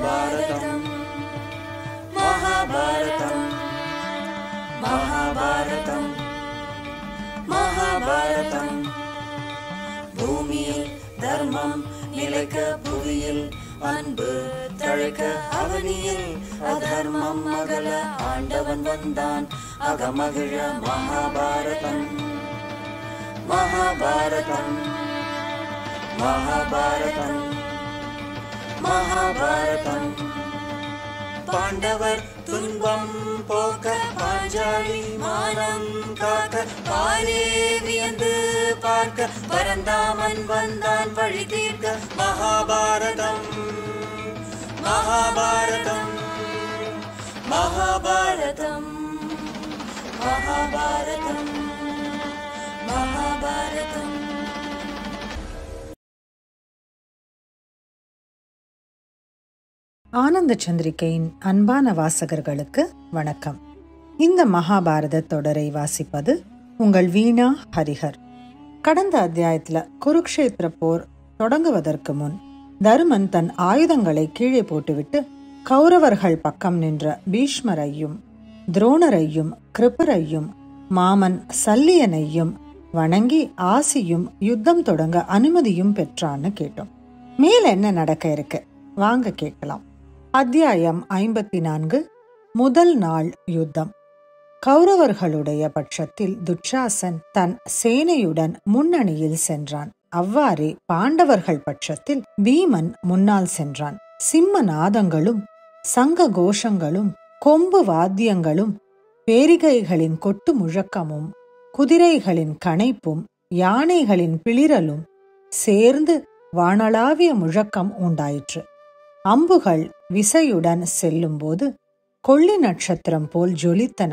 மகாபாரதம் மகாபாரதம் மகாபாரதம் மகாபாரதம் பூமியில் தர்மம் நிலைக்க புவியில் அன்பு தழைக்க அவனியில் அதர்மம் அகல ஆண்டவன் வந்தான் அகமகிழ மகாபாரதம் மகாபாரதம் மகாபாரதம் மகாபாரதம் பாண்டவர் துன்பம் போக்க பாஞ்சாலி மானம் காக்க பாரே வியந்து பார்க்க பரந்தாமன் வந்தான் வழி தீர்க்க மகாபாரதம் மகாபாரதம் மகாபாரதம் மகாபாரதம் மகாபாரதம் ஆனந்த சந்திரிகையின் அன்பான வாசகர்களுக்கு வணக்கம் இந்த மகாபாரத தொடரை வாசிப்பது உங்கள் வீணா ஹரிஹர் கடந்த அத்தியாயத்துல குருக்ஷேத்திர போர் தொடங்குவதற்கு முன் தருமன் தன் ஆயுதங்களை கீழே போட்டுவிட்டு கௌரவர்கள் பக்கம் நின்ற பீஷ்மரையும் துரோணரையும் கிருப்பரையும் மாமன் சல்லியனையும் வணங்கி ஆசியும் யுத்தம் தொடங்க அனுமதியும் பெற்றான்னு கேட்டோம் மேல என்ன நடக்க இருக்கு வாங்க கேட்கலாம் அத்தியாயம் ஐம்பத்தி நான்கு முதல் நாள் யுத்தம் கௌரவர்களுடைய பட்சத்தில் துச்சாசன் தன் சேனையுடன் முன்னணியில் சென்றான் அவ்வாறே பாண்டவர்கள் பட்சத்தில் பீமன் முன்னால் சென்றான் சிம்ம நாதங்களும் சங்க கோஷங்களும் கொம்பு வாத்தியங்களும் பேரிகைகளின் கொட்டு முழக்கமும் குதிரைகளின் கணைப்பும் யானைகளின் பிளிரலும் சேர்ந்து வானளாவிய முழக்கம் உண்டாயிற்று அம்புகள் விசையுடன் செல்லும்போது கொள்ளி நட்சத்திரம் போல் ஜொலித்தன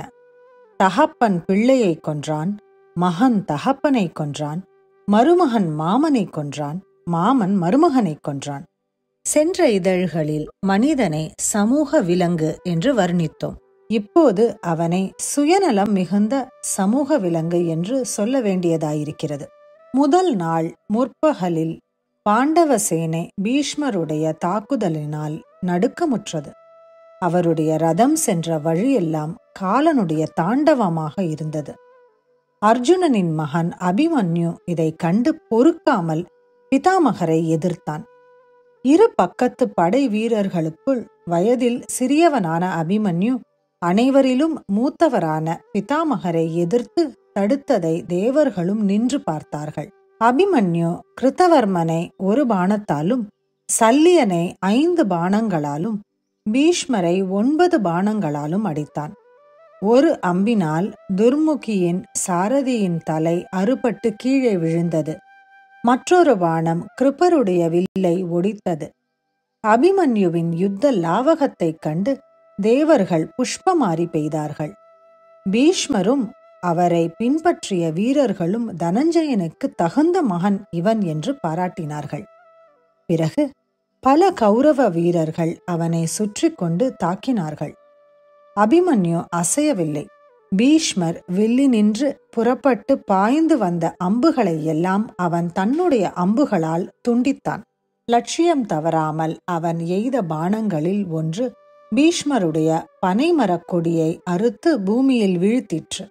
தகப்பன் பிள்ளையை கொன்றான் மகன் தகப்பனை கொன்றான் மருமகன் மாமனை கொன்றான் மாமன் மருமகனை கொன்றான் சென்ற இதழ்களில் மனிதனை சமூக விலங்கு என்று வர்ணித்தோம் இப்போது அவனை சுயநலம் மிகுந்த சமூக விலங்கு என்று சொல்ல வேண்டியதாயிருக்கிறது முதல் நாள் முற்பகலில் பாண்டவ சேனை பீஷ்மருடைய தாக்குதலினால் நடுக்கமுற்றது அவருடைய ரதம் சென்ற வழியெல்லாம் காலனுடைய தாண்டவமாக இருந்தது அர்ஜுனனின் மகன் அபிமன்யு இதை கண்டு பொறுக்காமல் பிதாமகரை எதிர்த்தான் இரு பக்கத்து படை வீரர்களுக்குள் வயதில் சிறியவனான அபிமன்யு அனைவரிலும் மூத்தவரான பிதாமகரை எதிர்த்து தடுத்ததை தேவர்களும் நின்று பார்த்தார்கள் அபிமன்யு கிருத்தவர்மனை ஒரு பாணத்தாலும் சல்லியனை ஐந்து பாணங்களாலும் பீஷ்மரை ஒன்பது பாணங்களாலும் அடித்தான் ஒரு அம்பினால் துர்முகியின் சாரதியின் தலை அறுபட்டு கீழே விழுந்தது மற்றொரு பாணம் கிருப்பருடைய வில்லை ஒடித்தது அபிமன்யுவின் யுத்த லாவகத்தைக் கண்டு தேவர்கள் புஷ்பமாரி பெய்தார்கள் பீஷ்மரும் அவரை பின்பற்றிய வீரர்களும் தனஞ்சயனுக்கு தகுந்த மகன் இவன் என்று பாராட்டினார்கள் பிறகு பல கௌரவ வீரர்கள் அவனை சுற்றி கொண்டு தாக்கினார்கள் அபிமன்யு அசையவில்லை பீஷ்மர் வில்லி நின்று புறப்பட்டு பாய்ந்து வந்த அம்புகளை எல்லாம் அவன் தன்னுடைய அம்புகளால் துண்டித்தான் லட்சியம் தவறாமல் அவன் எய்த பானங்களில் ஒன்று பீஷ்மருடைய பனைமரக் கொடியை அறுத்து பூமியில் வீழ்த்திற்று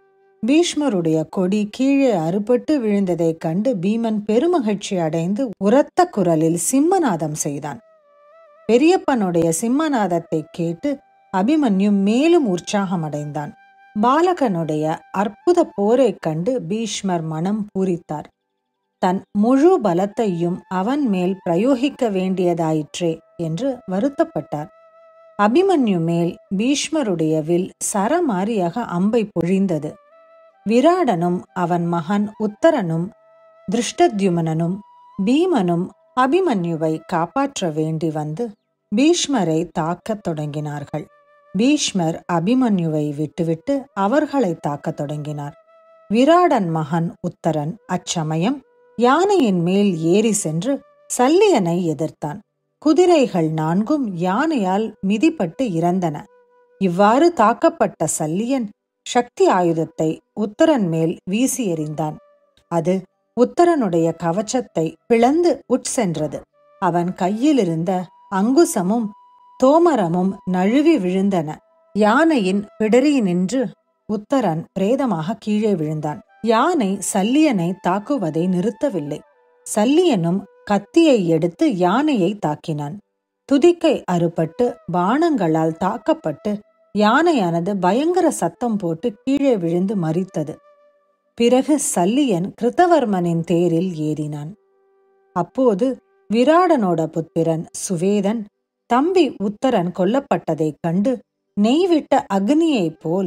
பீஷ்மருடைய கொடி கீழே அறுபட்டு விழுந்ததைக் கண்டு பீமன் பெருமகிழ்ச்சி அடைந்து உரத்த குரலில் சிம்மநாதம் செய்தான் பெரியப்பனுடைய சிம்மநாதத்தை கேட்டு அபிமன்யு மேலும் உற்சாகமடைந்தான் பாலகனுடைய அற்புத போரைக் கண்டு பீஷ்மர் மனம் பூரித்தார் தன் முழு பலத்தையும் அவன் மேல் பிரயோகிக்க வேண்டியதாயிற்றே என்று வருத்தப்பட்டார் அபிமன்யு மேல் பீஷ்மருடைய வில் சரமாரியாக அம்பை பொழிந்தது விராடனும் அவன் மகன் உத்தரனும் திருஷ்டத்யுமனனும் பீமனும் அபிமன்யுவை காப்பாற்ற வேண்டி வந்து பீஷ்மரை தாக்கத் தொடங்கினார்கள் பீஷ்மர் அபிமன்யுவை விட்டுவிட்டு அவர்களை தாக்கத் தொடங்கினார் விராடன் மகன் உத்தரன் அச்சமயம் யானையின் மேல் ஏறி சென்று சல்லியனை எதிர்த்தான் குதிரைகள் நான்கும் யானையால் மிதிப்பட்டு இறந்தன இவ்வாறு தாக்கப்பட்ட சல்லியன் சக்தி ஆயுதத்தை உத்தரன் மேல் வீசி எறிந்தான் அது உத்தரனுடைய கவச்சத்தை பிளந்து உட்சென்றது அவன் கையிலிருந்த அங்குசமும் தோமரமும் நழுவி விழுந்தன யானையின் பிடரியினின்று உத்தரன் பிரேதமாக கீழே விழுந்தான் யானை சல்லியனை தாக்குவதை நிறுத்தவில்லை சல்லியனும் கத்தியை எடுத்து யானையை தாக்கினான் துதிக்கை அறுபட்டு பாணங்களால் தாக்கப்பட்டு யானையானது பயங்கர சத்தம் போட்டு கீழே விழுந்து மறித்தது பிறகு சல்லியன் கிருத்தவர்மனின் தேரில் ஏறினான் அப்போது விராடனோட புத்திரன் சுவேதன் தம்பி உத்தரன் கொல்லப்பட்டதைக் கண்டு நெய்விட்ட அக்னியைப் போல்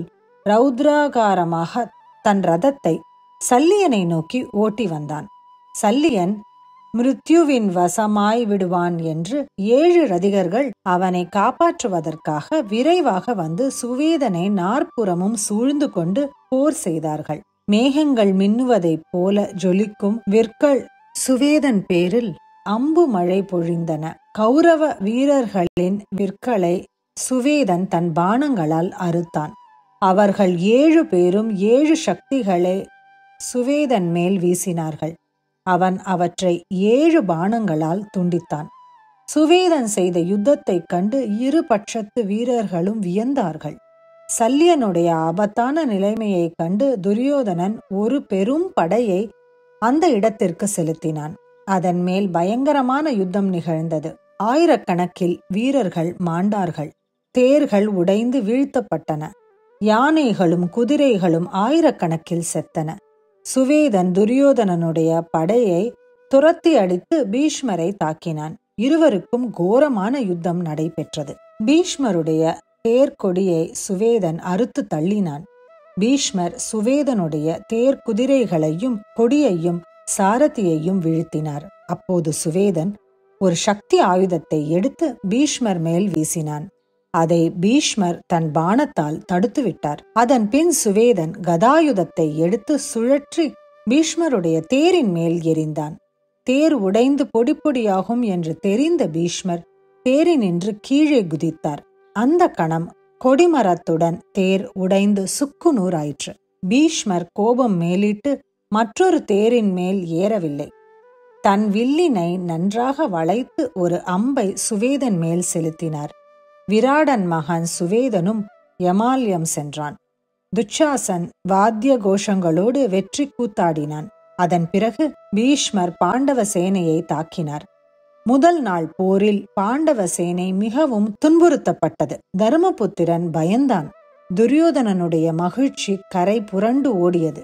ரௌத்ராகாரமாக தன் ரதத்தை சல்லியனை நோக்கி ஓட்டி வந்தான் சல்லியன் மிருத்யுவின் வசமாய் விடுவான் என்று ஏழு ரதிகர்கள் அவனை காப்பாற்றுவதற்காக விரைவாக வந்து சுவேதனை நாற்புறமும் சூழ்ந்து கொண்டு போர் செய்தார்கள் மேகங்கள் மின்னுவதைப் போல ஜொலிக்கும் விற்கள் சுவேதன் பேரில் அம்பு மழை பொழிந்தன கௌரவ வீரர்களின் விற்களை சுவேதன் தன் பாணங்களால் அறுத்தான் அவர்கள் ஏழு பேரும் ஏழு சக்திகளை சுவேதன் மேல் வீசினார்கள் அவன் அவற்றை ஏழு பாணங்களால் துண்டித்தான் சுவேதன் செய்த யுத்தத்தைக் கண்டு இரு பட்சத்து வீரர்களும் வியந்தார்கள் சல்லியனுடைய ஆபத்தான நிலைமையைக் கண்டு துரியோதனன் ஒரு பெரும் படையை அந்த இடத்திற்கு செலுத்தினான் அதன் மேல் பயங்கரமான யுத்தம் நிகழ்ந்தது ஆயிரக்கணக்கில் வீரர்கள் மாண்டார்கள் தேர்கள் உடைந்து வீழ்த்தப்பட்டன யானைகளும் குதிரைகளும் ஆயிரக்கணக்கில் செத்தன சுவேதன் துரியோதனனுடைய படையை துரத்தி அடித்து பீஷ்மரை தாக்கினான் இருவருக்கும் கோரமான யுத்தம் நடைபெற்றது பீஷ்மருடைய தேர்கொடியை சுவேதன் அறுத்து தள்ளினான் பீஷ்மர் சுவேதனுடைய தேர் குதிரைகளையும் கொடியையும் சாரதியையும் வீழ்த்தினார் அப்போது சுவேதன் ஒரு சக்தி ஆயுதத்தை எடுத்து பீஷ்மர் மேல் வீசினான் அதை பீஷ்மர் தன் பாணத்தால் தடுத்து விட்டார் அதன் பின் சுவேதன் கதாயுதத்தை எடுத்து சுழற்றி பீஷ்மருடைய தேரின் மேல் எறிந்தான் தேர் உடைந்து பொடி பொடியாகும் என்று தெரிந்த பீஷ்மர் தேரினின்று கீழே குதித்தார் அந்த கணம் கொடிமரத்துடன் தேர் உடைந்து சுக்கு நூறாயிற்று பீஷ்மர் கோபம் மேலிட்டு மற்றொரு தேரின் மேல் ஏறவில்லை தன் வில்லினை நன்றாக வளைத்து ஒரு அம்பை சுவேதன் மேல் செலுத்தினார் விராடன் மகன் சுவேதனும் யமால்யம் சென்றான் துச்சாசன் வாத்திய கோஷங்களோடு வெற்றி கூத்தாடினான் அதன் பிறகு பீஷ்மர் பாண்டவ சேனையை தாக்கினார் முதல் நாள் போரில் பாண்டவ சேனை மிகவும் துன்புறுத்தப்பட்டது தருமபுத்திரன் பயந்தான் துரியோதனனுடைய மகிழ்ச்சி கரை புரண்டு ஓடியது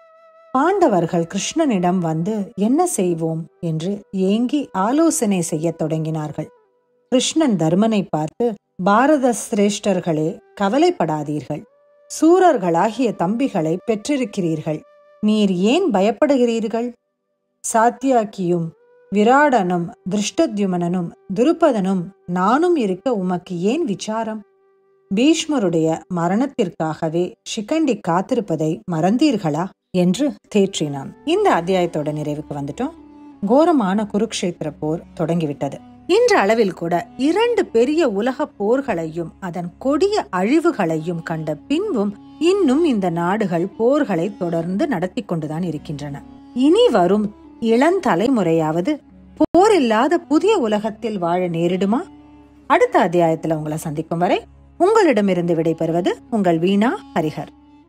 பாண்டவர்கள் கிருஷ்ணனிடம் வந்து என்ன செய்வோம் என்று ஏங்கி ஆலோசனை செய்யத் தொடங்கினார்கள் கிருஷ்ணன் தர்மனை பார்த்து பாரத சிரேஷ்டர்களே கவலைப்படாதீர்கள் சூரர்களாகிய தம்பிகளை பெற்றிருக்கிறீர்கள் நீர் ஏன் பயப்படுகிறீர்கள் சாத்தியாக்கியும் விராடனும் திருஷ்டத்யுமனனும் துருபதனும் நானும் இருக்க உமக்கு ஏன் விசாரம் பீஷ்மருடைய மரணத்திற்காகவே சிகண்டி காத்திருப்பதை மறந்தீர்களா என்று தேற்றினான் இந்த அத்தியாயத்தோட நிறைவுக்கு வந்துட்டோம் கோரமான குருக்ஷேத்திர போர் தொடங்கிவிட்டது இன்ற அளவில் கூட இரண்டு பெரிய உலக போர்களையும் அதன் கொடிய அழிவுகளையும் கண்ட பின்பும் இன்னும் இந்த நாடுகள் போர்களை தொடர்ந்து நடத்தி கொண்டுதான் இருக்கின்றன இனி வரும் இளந்தலைமுறையாவது போர் இல்லாத புதிய உலகத்தில் வாழ நேரிடுமா அடுத்த அத்தியாயத்துல உங்களை சந்திக்கும் வரை உங்களிடமிருந்து விடைபெறுவது உங்கள் வீணா ஹரிஹர்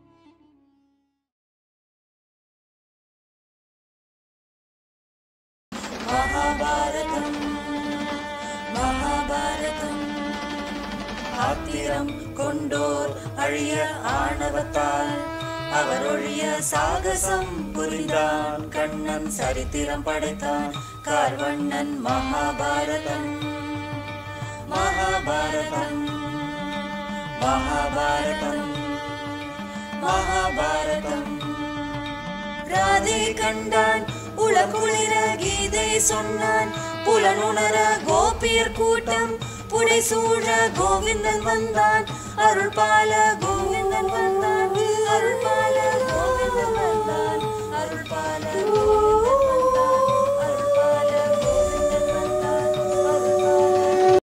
மகாபாரதம் மகாபாரதம் ஆத்திரம் கொண்டோர் அழிய ஆணவத்தால் அவர் ஒழிய சாகசம் புரிந்தான் கண்ணன் சரித்திரம் படைத்தான் கார்வண்ணன் மகாபாரதம் மகாபாரதம் மகாபாரதம் மகாபாரதம் ராதே கண்டான் உலகுளிர கீதை சொன்னான் புலனுணர கோபியர் கூட்டம் புடை சூழ கோவிந்தன் வந்தான் அருள் பால கோவிந்தன் வந்தான்